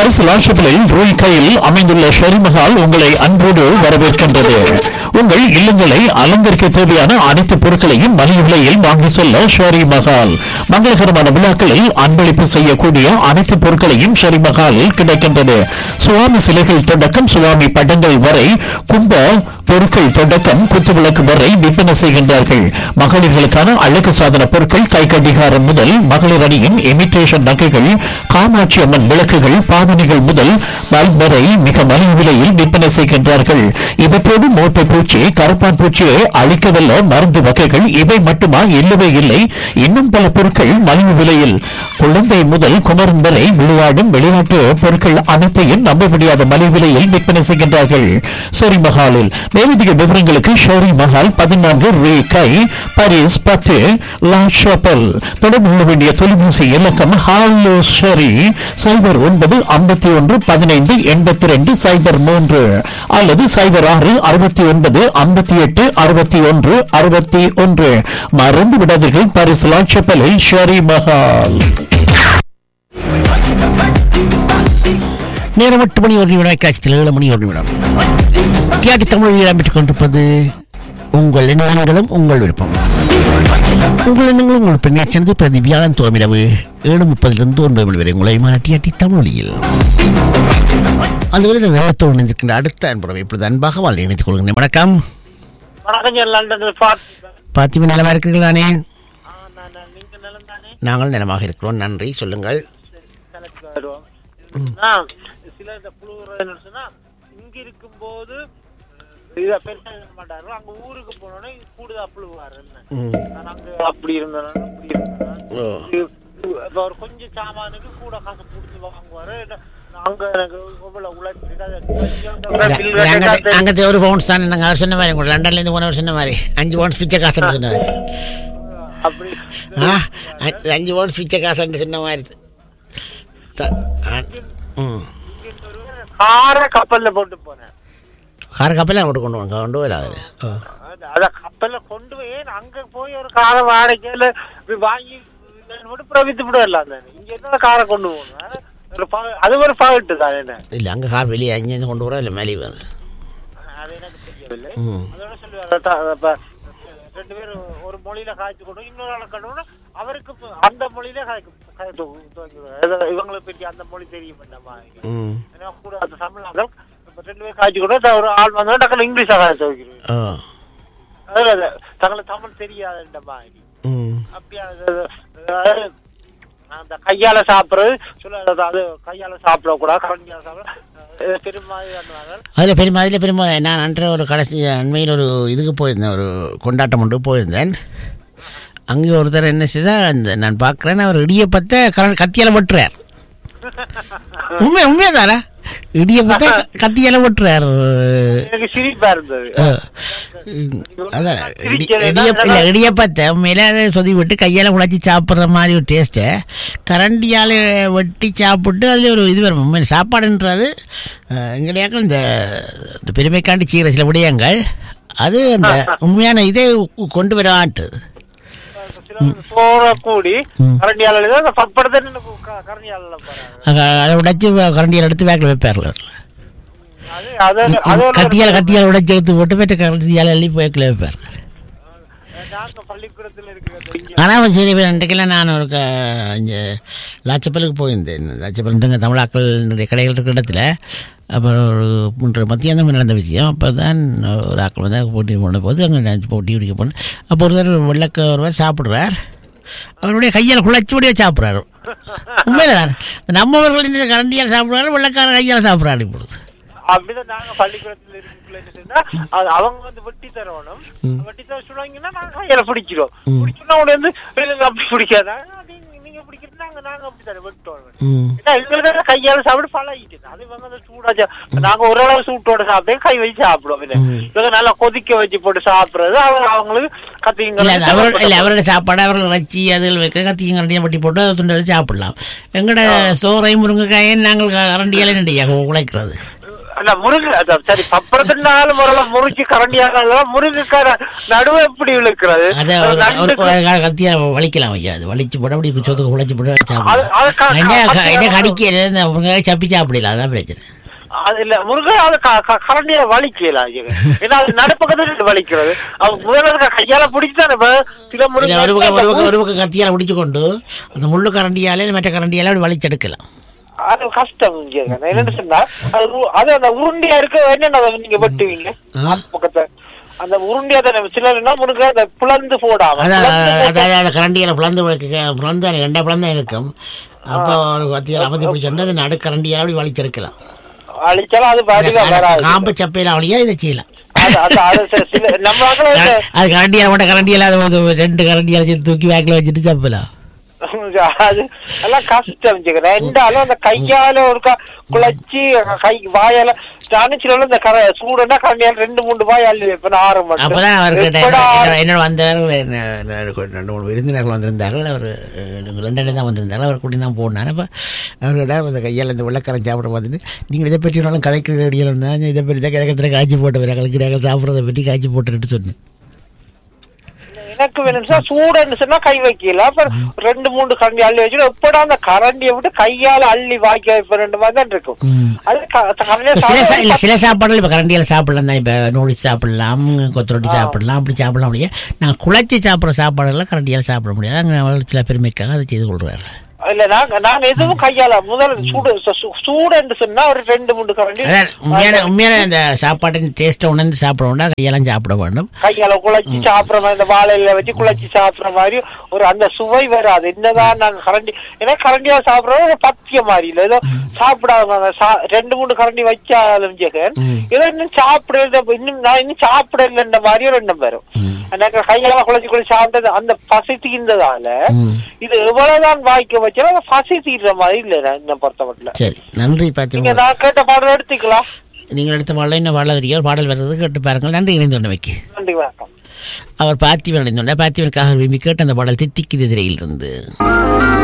பரிசு லாஷப்பிலில் ரூய் கையில் அமைந்துள்ள ஷெரிமஹால் உங்களை அன்போடு வரவேற்கின்றது உங்கள் இல்லங்களை அலங்கரிக்க தேவையான அனைத்து பொருட்களையும் மலிவு விலையில் வாங்கி செல்ல ஷெரி மஹால் மங்களகரமான விழாக்களில் அன்பளிப்பு செய்யக்கூடிய அனைத்து பொருட்களையும் ஷெரி மஹாலில் கிடைக்கின்றது சுவாமி சிலைகள் தொடக்கம் சுவாமி படங்கள் வரை கும்ப பொருட்கள் தொடக்கம் குத்துவிளக்கு வரை விற்பனை செய்கின்றார்கள் மகளிர்களுக்கான அழகு சாதன பொருட்கள் கை கடிகாரம் முதல் மகளிர் அணியின் இமிட்டேஷன் நகைகள் காமாட்சி அம்மன் விளக்குகள் பாவனைகள் முதல் பல்ப் வரை மிக மலிவு விலையில் விற்பனை செய்கின்றார்கள் இவற்றோடு மோட்டை பூச்சி கருப்பான் பூச்சியை அழிக்கவல்ல மருந்து வகைகள் இவை மட்டுமா இல்லவே இல்லை இன்னும் பல பொருட்கள் மலிவு விலையில் குழந்தை முதல் குமரன் வரை விளையாடும் விளையாட்டு பொருட்கள் அனைத்தையும் நம்ப முடியாத மலிவு விலையில் விற்பனை செய்கின்றார்கள் ஷெரி மஹாலில் மேலதிக விவரங்களுக்கு ஷெரி மஹால் பதினான்கு ரே கை பாரிஸ் பத்து லா ஷாப்பல் தொடர்பு கொள்ள வேண்டிய தொலைபேசி இலக்கம் ஹாலோ ஷெரி சைபர் ஒன்பது ஐம்பத்தி ஒன்று பதினைந்து எண்பத்தி ரெண்டு சைபர் மூன்று அல்லது சைபர் ஆறு அறுபத்தி ஒன்பது ஐம்பத்தி எட்டு அறுபத்தி ஒன்று அறுபத்தி ஒன்று மறந்து விடாதீர்கள் பாரிஸ் லா ஷாப்பலில் ஷெரி மஹால் நேரம் எட்டு மணி ஒரு நிமிடம் காட்சியில் ஏழு மணி ஒரு நிமிடம் தியாகி தமிழில் இடம்பெற்றுக் கொண்டிருப்பது உங்கள் எண்ணங்களும் உங்கள் விருப்பம் உங்கள் எண்ணங்களும் உங்கள் பெண்ணாச்சனது பிரதி வியாழன் தோறமிரவு ஏழு முப்பதிலிருந்து ஒன்பது மணி வரை உங்களை மாட்டியாட்டி தமிழில் அந்த வேளையில் நேரத்தோடு இணைந்திருக்கின்ற அடுத்த அன்புறவை இப்பொழுது அன்பாக வாழ் இணைத்துக் கொள்கிறேன் வணக்கம் வணக்கம் சார் லண்டனில் பார்த்து பாத்திமா நலமா இருக்கிறீர்களானே ஆ, நான் நான் நீங்க நிலம் தானே நாங்கள் நலமாக இருக்கிறோம் நன்றி சொல்லுங்கள் கலெக்ட் வருவோம் ஆ, சில இந்த புழுவுறதுன்னு சொன்னா இங்க இருக்கும்போது இதை பெருசா இருக்க மாட்டாரு அங்க ஊருக்கு போனோடனே கூடுதா புழுவாரு ம். நான் அங்க அப்படி இருந்தேன் இப்படி இருந்தேன் ஓ. இப்ப ஒரு கொஞ்சம் சாமானுக்கு கூட காசு கொடுத்து வாங்குவாரு என்ன- அங்க எனக்கு இவ்வளவு உழைப்பு அதை கொஞ்சம் இந்த bill கட்டிட்டா அங்கே அங்கே ஒரு பவுன்ஸ் தான் நாங்கள் அவர் சொன்ன மாதிரி உங்க லண்டன்லேருந்து போனவர் சொன்ன மாதிரி அஞ்சு பவுன்ஸ் பிச்சை காசு சொன்ன மாதிரி அப்படி ஆ அஞ்சு- அஞ்சு பவுன்ஸ் பிச்சை காசுன்னு சொன்ன மாதிரி த- ஆ, ம் காரை கப்பல்ல போட்டு போனேன் கார கப்பலாம் கொண்டு கொண்டு வாங்க கொண்டு வராது அது- அத கப்பல்ல கொண்டு போய் அங்க போய் ஒரு காரை வாடகையில போய் வாங்கி மட்டும் பிரவித்து விடலாம் தானே இங்க என்ன காரை கொண்டு போகணும் அது ஒரு பா- அது ஒரு பாவிட்டு தான் என்ன இல்லை அங்கே கார் வெளியே அங்கேருந்து கொண்டு வரோம் இல்லை மேலே வருது அது எனக்கு தெரியவில்லை ம் அதோட சொல்லுவாங்க ரெண்டு பேரும் ஒரு மொழியில காய்ச்சி கொண்டு இன்னொரு ஆளை கண்டு அவருக்கு இப்ப அந்த மொழியில காய்க்கு காய்ச்சி துவங்கிடுவார் அது இவங்களை பற்றி அந்த மொழி தெரிய மாட்டேமா ம் ஏன்னா கூட அந்த தமிழாக்கள் இப்ப ரெண்டு பேரும் காய்ச்சி கொண்டு ஒரு ஆள் வந்தா டக்குனு இங்கிலீஷா காய்ச்சி வைக்கிறேன் ஓ அதாவது தங்களுக்கு தமிழ் தெரியாதுன்ற மாதிரி ம் அப்படியா அது- அதாவது அந்த கையால சாப்பிடுறது சொல்ல அது கையால சாப்பிடக்கூடாது கரண்டியால சாப்பிட பெருமாள் அதில் பெருமா அதில் பெருமா நான் அன்ற ஒரு கடைசி அண்மையில் ஒரு இதுக்கு போயிருந்தேன் ஒரு கொண்டாட்டம் ஒன்று போயிருந்தேன் அங்கே ஒருத்தர் என்ன செய்தா அந்த நான் பார்க்குறேன் அவர் இடியப்பத்தை கர கத்தியால் வெட்டுறார் உண்மை உண்மையாதாரா இடியப்பத்தை கத்தியால் வெட்டுறார் எனக்கு சிரிப்பா இருந்தது அஹ், அதான் இடி- இடியப்ப இல்லை இடியப்பத்தை உண்மையில அதை சொதி விட்டு கையால் உழைச்சி சாப்பிட்ற மாதிரி ஒரு டேஸ்ட்டை கரண்டியால் வெட்டி சாப்பிட்டு அதில் ஒரு இது வரும் உண்மையில சாப்பாடுன்றது அஹ், எங்களையாக்கள் இந்த இந்த பெருமைக்காண்டி செய்கிற சில விடயங்கள் அது அந்த உண்மையான இதை உ- கொண்டு வராட்டு சோற கூடி கரண்டியால அந்த பப்படத்தை கரண்டியால போறாங்க அதை உடைச்சி கரண்டியால் எடுத்து வேக்கில் வைப்பார்கள் அது அது அது ஒரு- கத்தியால் கத்தியால் உடைச்சி எடுத்து போட்டு போய்ட்டு கரண்டியால் அள்ளி வேக்கில் வைப்பார் நாங்க பள்ளிக்கூடத்துல இருக்கிறது இங்க ஆனால் சரி இன்றைக்கெல்லாம் நான் ஒரு க- இங்கே லாச்சப்பலுக்கு போயிருந்தேன் லாச்சப்பல் இங்கே தமிழாக்கள் நிறைய கடைகள் இருக்கிற இடத்துல அப்புறம் ஒரு மூன்று மத்தியானம் நடந்த விஷயம் அப்போ தான் ஒரு ஆக்கள் வந்து போட்டி போன போது அங்கே நான் போட்டி பிடிக்க போனேன் அப்போ ஒருத்தர் வெள்ளக்க ஒருவர் சாப்பிட்றார் அவருடைய கையால் குழைச்சபடியே சாப்பிட்றாரு உண்மையில தான் நம்மவர்கள் இந்த கரண்டியால் சாப்பிட்றாரு வெள்ளக்கார கையால் சாப்பிட்றாரு இப்பொழுது அப்படிதான் நாங்க பள்ளிக்கூடத்துல இருக்கிற என்ன சொன்னா, அது அவங்க வந்து வெட்டி தரணும் வெட்டி தர சொல்லுவாங்கன்னா நாங்க கையில பிடிக்கிறோம் பிடிச்சோம்னா உடனே வந்து "இல்ல, அப்படி பிடிக்காதா நீங்க நீங்க பிடிக்கிறது நாங்க நாங்க அப்படி தர வெட்டோம் ம் ஏன்னா எங்களுக்கு அந்த கையால சாப்பிட பழகிட்டு அது இவங்க அந்த சூடா சா- நாங்க ஓரளவு சூட்டோட சாப்பிட்டே கை வச்சு சாப்பிடுவோம் என்ன? இவங்க நல்லா கொதிக்க வச்சு போட்டு சாப்பிடுறது அவங்க அவங்களுக்கு இல்ல அது அவரோட இல்ல கத்திங்க அவரோட சாப்பாடு அவர்கள் வச்சு அதில் வைக்க கத்தியும் கரண்டியும் பட்டி போட்டு அதை துண்டு வச்சு சாப்பிடலாம் எங்களோட சோறை முருங்கைக்காயை நாங்கள் கரண்டியாலே நண்டியாக உழைக்கிறது அல்ல முருகு அதான் சரி பப்பரத்தினாலும் முறையில முறிச்சு கரண்டியாக முருகுக்கார நடுவே எப்படி இழுக்கிறது அதை ஒரு ஒரு நண்டுக்கு- ஒரு கத்தியா வலிக்கலாம் ஐயா அது வலிச்சு போட அப்படி சொத்துக்கு உழைச்சி போட்டு அது- அது சாப்பிடலாம் க- என்ன க- என்ன கடிக்க இந்த முருங்கை சப்பி சாப்பிடலாம் அதான் பிரச்சனை அது இல்ல முருகன் அது க- க- கரண்டிய வலிக்கல ஏன்னா அது நடுப்பக்கத்துல வலிக்கிறது அவன் முதல்ல கையால பிடிச்சானே இப்ப சில இதை ஒரு பக்கம் ஒரு பக்கம் முருகன் ஒரு பக்கம் கத்தியால பிடிச்சு கொண்டு அந்த முள்ளு கரண்டியாலே மற்ற கரண்டியால அப்படி வலிச்செடுக்கலாம் அது கஷ்டம் இங்க. என்னன்னு சொன்னா அது உ- அது அந்த உருண்டையா இருக்க என்னென்ன அதை நீங்க வெட்டுவீங்க ஆ. பக்கத்தை அந்த உருண்டையா தானே சிலர் என்ன முருங்க அந்த பிளந்து போடாம அதான் பிளந்து போட்டு- அதாவது அந்த கரண்டியால பிளந்து பிளந்து ரெண்டா பிளந்தா இருக்கும் அப்போ ஒரு கத்தியால அமைதி பிடிச்சோன்னா அது நடு கரண்டியால அப்படி வலிச்செடுக்கலாம் அழிச்சாலும் அது பாதிக்கா வராது காம்பு சப்பையில அவளியா இதை செய்யலாம் அது அது அது சில- சில நம்மளால வந்து அது கரண்டியால மட்டும் கரண்டியால அது வந்து ரெண்டு கரண்டியால சேர்த்து தூக்கி பேக்கில் வச்சுட்டு சப்பலாம் அது எல்லாம் கஷ்டம் வச்சுக்க ரெண்டாலும் அந்த கையால ஒருக்கா குழச்சி கை வாயால நினைச்சில இந்த கரை சூடுனா கரண்டியால ரெண்டு மூணு வாய் அள்ளி வைப்பேன் ஆறு மட்டும் அப்பதான் அவர் எப்படா என்னோட வந்தவர்கள் என்ன- என்ன- ரெண்டு மூணு விருந்தினர்கள் வந்திருந்தார்கள் அவர் லண்டனில் தான் வந்திருந்தார்கள் அவர் கூட்டி தான் போனார் அப்போ அவரோட அந்த கையால் இந்த வெள்ளக்காரன் சாப்பிட பார்த்துட்டு நீங்கள் இதை பற்றி ஒன்றாலும் கதைக்கிற அடியலன்னா இதை பற்றி தான் கிழக்கத்தில் காய்ச்சி போட்டு கலக்கிறாங்க சாப்பிட்றத பற்றி காய்ச்சி போட்டுட்டு சொன்னேன் எனக்கு வேணும்னா சூடுன்னு சொன்னா கை வைக்கல அப்புறம் ரெண்டு மூணு கரண்டி அள்ளி வச்சுட்டு எப்படா அந்த கரண்டியை விட்டு கையால அள்ளி வாக்கி வைப்ப ரெண்டு மாதிரி தான் இருக்கும் ம். அது க- கரண்டியை இப்ப சில சா- இல்ல சாப்பிட- சில சாப்பாடுகள் இப்போ கரண்டியால் சாப்பிடலாம் தான் இப்போ நூடுல்ஸ் சாப்பிடலாம் கொத்து ரொட்டி சாப்பிடலாம் அப்படி சாப்பிடலாம் முடியாது நான் குழச்சி சாப்பிட்ற சாப்பாடுகள்லாம் கரண்டியால் சாப்பிட முடியாது அங்கே அவர்கள் சில பெருமைக்காக அதை செய்து கொள்வார் இல்ல நாங்க நான் எதுவும் கையால முதல்ல சூடு சு- சூடுன்னு சொன்னா ஒரு ரெண்டு மூணு கரண்டி அதான் உண்மையான உண்மையான அந்த சாப்பாட்டின் டேஸ்ட்டை உணர்ந்து சாப்பிடணும்னா கையெல்லாம் சாப்பிட வேண்டும் கையால குழச்சி சாப்பிடுற மாதிரி இந்த வாழையில வச்சு குழச்சி சாப்பிடுற மாதிரி ஒரு அந்த சுவை வராது என்னதான் நாங்க கரண்டி ஏன்னா கரண்டியா சாப்பிடுறது ஒரு பத்திய மாதிரி இல்ல ஏதோ சாப்பிடாம அந்த சா- ரெண்டு மூணு கரண்டி வச்சாலும் ஜெகன் ம். ஏதோ இன்னும் சாப்பிட இன்னும் நான் இன்னும் சாப்பிடலன்ற மாதிரி ஒரு எண்ணம் வரும் ம். எனக்கு கையால குழச்சி குழச்சி சாப்பிட்டது அந்த பசி தீர்ந்ததால ம். இது எவ்வளவுதான் வாய்க்க வச்சாலும் அந்த பசி தீர்ற மாதிரி இல்ல நான் என்ன பொறுத்த மட்டும் சரி நன்றி நீங்க பார்த்தீங்க நான் கேட்ட பாடம் எடுத்துக்கலாம் நீங்கள் எடுத்த பாடல இன்னும் பாடல் பாடல் வர்றது கேட்டு பாருங்கள் நன்றி இணைந்தோண்டமைக்கு நன்றி வணக்கம் அவர் பார்த்திவன் இணைந்தோண்ட பார்த்திவனுக்காக விரும்பி கேட்டு அந்த பாடல் தித்திக்குது திரையில் இருந்து